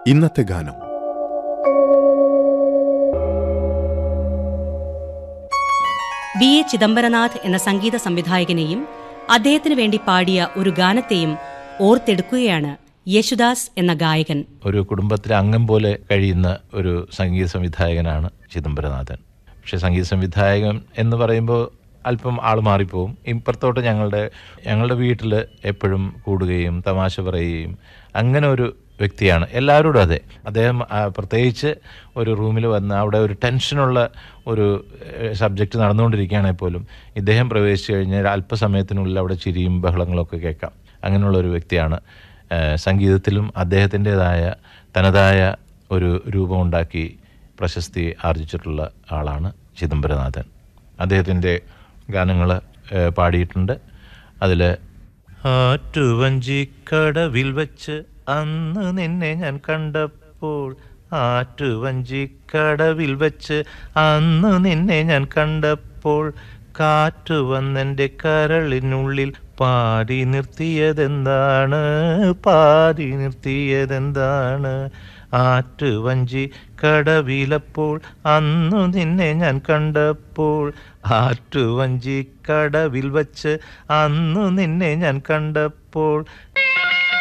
ഇന്നത്തെ ഗാനം B A Chidambaranath എന്ന സംഗീത സംവിധായകനെയും അദ്ദേഹത്തിനു വേണ്ടി പാടിയ ഒരു ഗാനത്തെയും ഓർത്തെടുക്കുകയാണ് യേശുദാസ് എന്ന ഗായകൻ ഒരു കുടുംബത്തിലെ അംഗം പോലെ കഴിയുന്ന ഒരു സംഗീത സംവിധായകനാണ് ചിദംബരനാഥൻ പക്ഷെ സംഗീത സംവിധായകൻ എന്ന് പറയുമ്പോൾ അല്പം ആൾ മാറിപ്പോവും ഇപ്പുറത്തോട്ട് ഞങ്ങളുടെ ഞങ്ങളുടെ വീട്ടിൽ എപ്പോഴും കൂടുകയും തമാശ പറയുകയും അങ്ങനെ ഒരു വ്യക്തിയാണ് എല്ലാവരോടും അതെ അദ്ദേഹം ആ, പ്രത്യേകിച്ച് ഒരു റൂമിൽ വന്ന് അവിടെ ഒരു ടെൻഷനുള്ള ഒരു സബ്ജക്റ്റ് നടന്നുകൊണ്ടിരിക്കുകയാണെങ്കിൽ പോലും ഇദ്ദേഹം പ്രവേശിച്ചു കഴിഞ്ഞാൽ അല്പസമയത്തിനുള്ളിൽ അവിടെ ചിരിയും ബഹളങ്ങളൊക്കെ കേൾക്കാം അങ്ങനെയുള്ള ഒരു വ്യക്തിയാണ് ആ, സംഗീതത്തിലും അദ്ദേഹത്തിൻ്റെതായ തനതായ ഒരു രൂപമുണ്ടാക്കി പ്രശസ്തി ആർജിച്ചിട്ടുള്ള ആളാണ് ചിദംബരനാഥൻ അദ്ദേഹത്തിൻ്റെ ഗാനങ്ങൾ പാടിയിട്ടുണ്ട് അതിൽ ആറ്റുവഞ്ചിക്കടവിൽ വച്ച് അന്ന് നിന്നെ ഞാൻ കണ്ടപ്പോൾ ആറ്റുവഞ്ചിക്കടവിൽ വച്ച് അന്ന് നിന്നെ ഞാൻ കണ്ടപ്പോൾ കാറ്റു വന്നെൻ്റെ കരളിനുള്ളിൽ പാടി നിർത്തിയതെന്താണ് പാടി നിർത്തിയതെന്താണ് ആറ്റുവഞ്ചി കടവിലപ്പോൾ അന്നു നിന്നെ ഞാൻ കണ്ടപ്പോൾ ആറ്റുവഞ്ചി കടവിൽ വച്ച് അന്നു നിന്നെ ഞാൻ കണ്ടപ്പോൾ